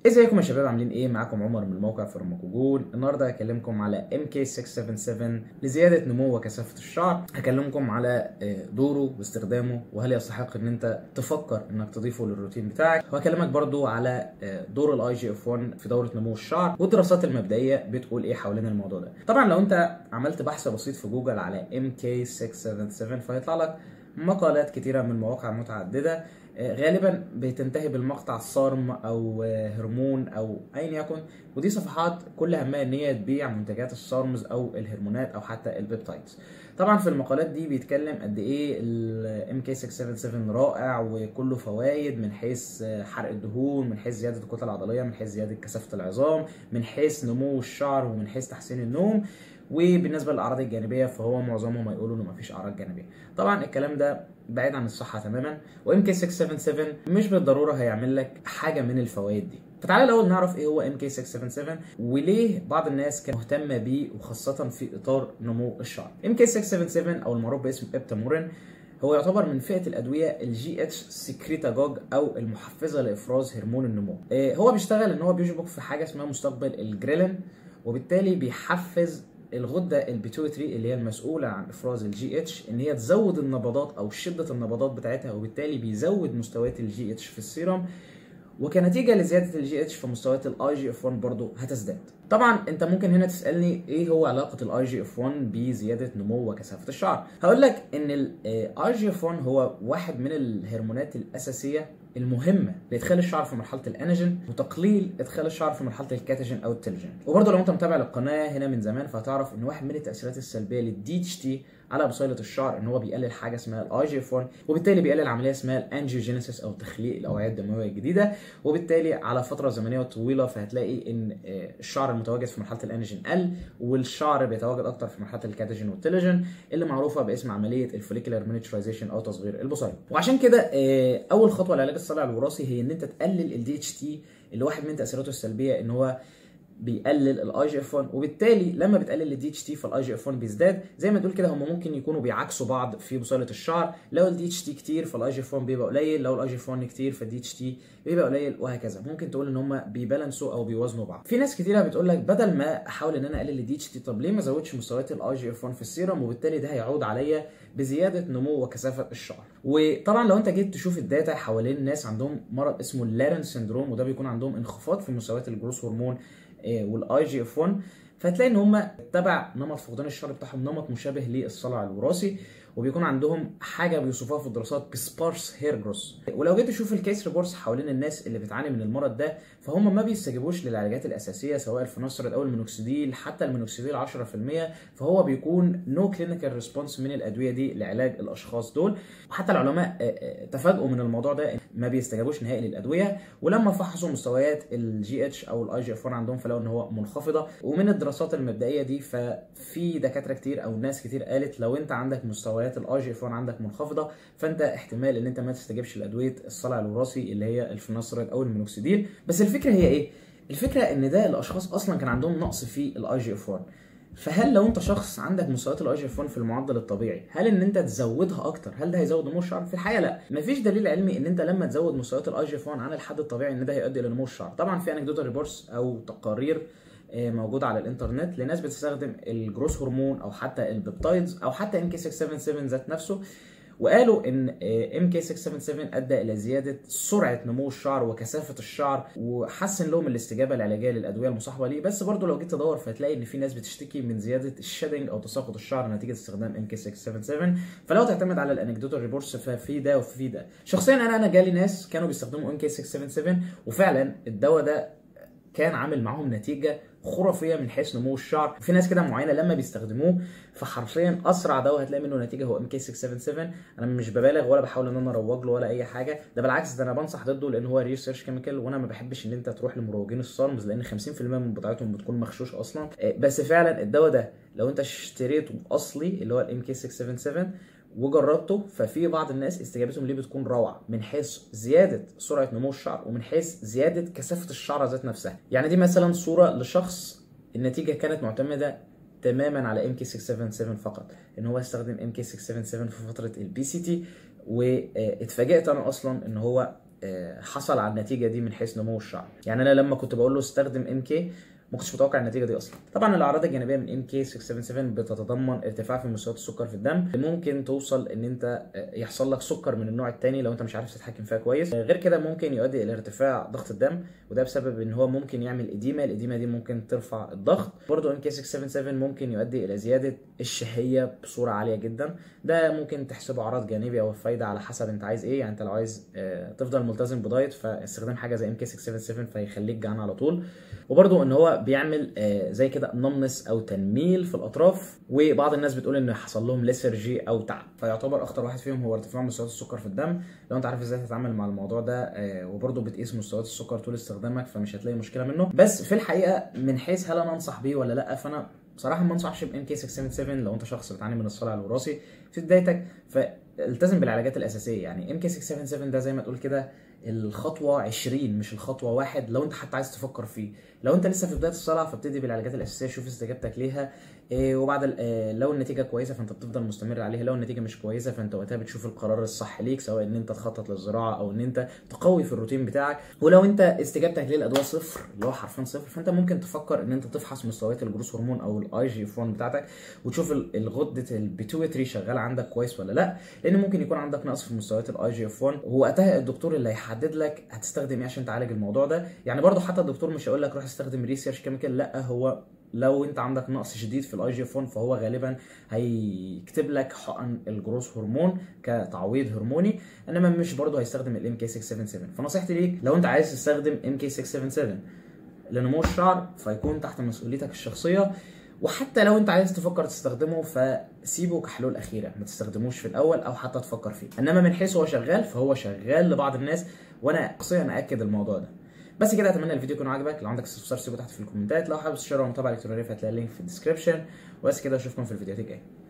ازيكم يا شباب عاملين ايه معاكم عمر من موقع فارماكوجول النهارده هكلمكم على MK677 لزياده نمو وكثافه الشعر هكلمكم على آه، دوره واستخدامه وهل يستحق ان انت تفكر انك تضيفه للروتين بتاعك وهكلمك برضو على آه، دور الاي جي اف 1 في دوره نمو الشعر والدراسات المبدئيه بتقول ايه حوالين الموضوع ده طبعا لو انت عملت بحث بسيط في جوجل على MK677 فيطلع لك مقالات كتيره من مواقع متعدده آه، غالبا بتنتهي بالمقطع الصارم او آه، هرمون او ايا يكن ودي صفحات كل همها ان هي تبيع منتجات الصارمز او الهرمونات او حتى البيبتايدز طبعا في المقالات دي بيتكلم قد ايه ال MK677 رائع وكله فوائد من حيث آه، حرق الدهون من حيث زياده الكتله العضليه من حيث زياده كثافه العظام من حيث نمو الشعر ومن حيث تحسين النوم وبالنسبه للاعراض الجانبيه فهو معظمهم هيقولوا انه مفيش اعراض جانبيه طبعا الكلام ده بعيد عن الصحه تماما وام كي 677 مش بالضروره هيعمل لك حاجه من الفوائد دي فتعالى الاول نعرف ايه هو ام كي 677 وليه بعض الناس كانت مهتمه بيه وخاصه في اطار نمو الشعر ام كي 677 او المعروف باسم ابتامورين هو يعتبر من فئه الادويه الجي اتش سكريتاجوج او المحفزه لافراز هرمون النمو آه، هو بيشتغل ان هو بيشبك في حاجه اسمها مستقبل الجريلين وبالتالي بيحفز الغده البيتويتري اللي هي المسؤوله عن افراز الجي اتش ان هي تزود النبضات او شده النبضات بتاعتها وبالتالي بيزود مستويات الجي اتش في السيرم وكنتيجه لزياده الجي اتش فمستويات الاي جي اف 1 برضه هتزداد طبعا انت ممكن هنا تسالني ايه هو علاقه الاي جي اف 1 بزياده نمو وكثافه الشعر هقول لك ان الاي جي اف 1 هو واحد من الهرمونات الاساسيه المهمه لادخال الشعر في مرحله الانجين وتقليل ادخال الشعر في مرحله الكاتاجين او التلجين وبرضه لو انت متابع للقناه هنا من زمان فهتعرف ان واحد من التاثيرات السلبيه للدي اتش تي على بصيله الشعر ان هو بيقلل حاجه اسمها الاي جي اف 1 وبالتالي بيقلل عمليه اسمها الانجيوجينيسيس او تخليق الاوعيه الدمويه الجديده وبالتالي على فتره زمنيه طويله فهتلاقي ان آه، الشعر المتواجد في مرحله الانجين قل والشعر بيتواجد اكتر في مرحله الكاتاجين والتلجين اللي معروفه باسم عمليه الفوليكولار مينيتشرايزيشن او تصغير البصيله وعشان كده آه، اول خطوه لعلاج الصلع الوراثي هي ان انت تقلل الدي اتش تي اللي واحد من تاثيراته السلبيه ان هو بيقلل الاي جي اف 1 وبالتالي لما بتقلل الدي اتش تي فالاي جي اف 1 بيزداد زي ما تقول كده هم ممكن يكونوا بيعكسوا بعض في بصيله الشعر لو الدي اتش تي كتير فالاي جي اف 1 بيبقى قليل لو الاي جي اف 1 كتير فالدي اتش تي بيبقى قليل وهكذا ممكن تقول ان هم بيبالانسوا او بيوازنوا بعض في ناس كتيره بتقول لك بدل ما احاول ان انا اقلل الدي اتش تي طب ليه ما ازودش مستويات الاي جي اف 1 في السيرم وبالتالي ده هيعود عليا بزياده نمو وكثافه الشعر وطبعا لو انت جيت تشوف الداتا حوالين ناس عندهم مرض اسمه اللارن سندروم وده بيكون عندهم انخفاض في مستويات الجروث هرمون والاي جي اف 1 فهتلاقي ان هم تبع نمط فقدان الشعر بتاعهم نمط مشابه للصلع الوراثي وبيكون عندهم حاجه بيوصفوها في الدراسات بسبارس هير جروس ولو جيت تشوف الكيس ريبورتس حوالين الناس اللي بتعاني من المرض ده فهم ما بيستجيبوش للعلاجات الاساسيه سواء الفينوستريد او المينوكسيديل حتى المينوكسيديل 10% فهو بيكون نو كلينيكال ريسبونس من الادويه دي لعلاج الاشخاص دول وحتى العلماء آه، آه، تفاجئوا من الموضوع ده ما بيستجابوش نهائي للادويه ولما فحصوا مستويات الجي اتش او الاي جي اف 1 عندهم فلقوا ان هو منخفضه ومن الدراسات المبدئيه دي ففي دكاتره كتير او ناس كتير قالت لو انت عندك مستويات الاي جي اف 1 عندك منخفضه فانت احتمال ان انت ما تستجيبش لادويه الصلع الوراثي اللي هي الفينوستريد او المينوكسيديل بس الفكره هي ايه الفكره ان ده الاشخاص اصلا كان عندهم نقص في الاي جي اف 1 فهل لو انت شخص عندك مستويات الاي جي اف 1 في المعدل الطبيعي هل ان انت تزودها اكتر هل ده هيزود نمو الشعر في الحقيقه لا مفيش دليل علمي ان انت لما تزود مستويات الاي جي اف 1 عن الحد الطبيعي ان ده هيؤدي الى نمو الشعر طبعا في انكدوتال ريبورتس او تقارير آه، موجوده على الانترنت لناس بتستخدم الجروس هرمون او حتى البيبتايدز او حتى ام كي 677 ذات نفسه وقالوا ان ام كي 677 ادى الى زياده سرعه نمو الشعر وكثافه الشعر وحسن لهم الاستجابه العلاجيه للادويه المصاحبه ليه بس برضو لو جيت تدور فهتلاقي ان في ناس بتشتكي من زياده الشيدنج او تساقط الشعر نتيجه استخدام ام كي 677 فلو تعتمد على الانكدوتال ريبورتس ففي ده وفي ده شخصيا انا انا جالي ناس كانوا بيستخدموا ام كي 677 وفعلا الدواء ده كان عامل معاهم نتيجه خرافيه من حيث نمو الشعر في ناس كده معينه لما بيستخدموه فحرفيا اسرع دواء هتلاقي منه نتيجه هو ام كي 677 انا مش ببالغ ولا بحاول ان انا اروج له ولا اي حاجه ده بالعكس ده انا بنصح ضده لان هو ريسيرش كيميكال وانا ما بحبش ان انت تروح لمروجين الصارمز لان 50% من بضاعتهم بتكون مغشوش اصلا آه، بس فعلا الدواء ده لو انت اشتريته اصلي اللي هو الام كي 677 وجربته ففي بعض الناس استجابتهم ليه بتكون روعه من حيث زياده سرعه نمو الشعر ومن حيث زياده كثافه الشعر ذات نفسها يعني دي مثلا صوره لشخص النتيجه كانت معتمده تماما على ام كي 677 فقط ان هو استخدم ام كي 677 في فتره البي سي تي واتفاجئت انا اصلا ان هو آه، حصل على النتيجه دي من حيث نمو الشعر يعني انا لما كنت بقول له استخدم ام كي ما كنتش متوقع النتيجه دي اصلا طبعا الاعراض الجانبيه من ام كي 677 بتتضمن ارتفاع في مستويات السكر في الدم ممكن توصل ان انت آه، يحصل لك سكر من النوع الثاني لو انت مش عارف تتحكم فيها كويس آه، غير كده ممكن يؤدي الى ارتفاع ضغط الدم وده بسبب ان هو ممكن يعمل اديمه الاديمه دي ممكن ترفع الضغط برضه ام كي 677 ممكن يؤدي الى زياده الشهيه بصوره عاليه جدا ده ممكن تحسبه اعراض جانبيه او فايده على حسب انت عايز ايه يعني انت لو عايز آه، تفضل ملتزم بدايت فاستخدام حاجه زي ام كي 677 فيخليك جعان على طول وبرضه ان هو بيعمل آه، زي كده نمنس او تنميل في الاطراف وبعض الناس بتقول ان حصل لهم ليسرجي او تعب فيعتبر اخطر واحد فيهم هو ارتفاع مستويات السكر في الدم لو انت عارف ازاي تتعامل مع الموضوع ده آه، وبرضه بتقيس مستويات السكر طول استخدامك فمش هتلاقي مشكله منه بس في الحقيقه من حيث هل انا انصح بيه ولا لا فانا بصراحه ما انصحش بام كي 677 لو انت شخص بتعاني من الصلع الوراثي في بدايتك فالتزم بالعلاجات الاساسيه يعني ام كي 677 ده زي ما تقول كده الخطوه 20 مش الخطوه واحد لو انت حتى عايز تفكر فيه لو انت لسه في بدايه الصلع فابتدي بالعلاجات الاساسيه شوف استجابتك ليها إيه وبعد ال- آه، لو النتيجه كويسه فانت بتفضل مستمر عليها لو النتيجه مش كويسه فانت وقتها بتشوف القرار الصح ليك سواء ان انت تخطط للزراعه او ان انت تقوي في الروتين بتاعك ولو انت استجابتك للادويه صفر اللي هو حرفيا صفر فانت ممكن تفكر ان انت تفحص مستويات الجروث هرمون او الاي جي اف 1 بتاعتك وتشوف ال- الغده البيتويتري شغاله عندك كويس ولا لا لان ممكن يكون عندك نقص في مستويات الاي جي اف 1 ووقتها الدكتور اللي هيحدد لك هتستخدم ايه عشان تعالج الموضوع ده يعني برضه حتى الدكتور مش هيقول لك روح استخدم ريسيرش كيميكال لا هو لو انت عندك نقص شديد في الاي جي اف 1 فهو غالبا هيكتب لك حقن الجروث هرمون كتعويض هرموني انما مش برضه هيستخدم الام كي 677 فنصيحتي ليك لو انت عايز تستخدم ام كي 677 لنمو الشعر فيكون تحت مسؤوليتك الشخصيه وحتى لو انت عايز تفكر تستخدمه فسيبه كحلول اخيره ما تستخدموش في الاول او حتى تفكر فيه انما من حيث هو شغال فهو شغال لبعض الناس وانا شخصيا اكد الموضوع ده بس كده اتمنى الفيديو يكون عجبك لو عندك استفسار سيبه تحت في الكومنتات لو حابب تشترك ومتابعه الكترونيه هتلاقي اللينك في الديسكربشن وبس كده اشوفكم في الفيديوهات الجايه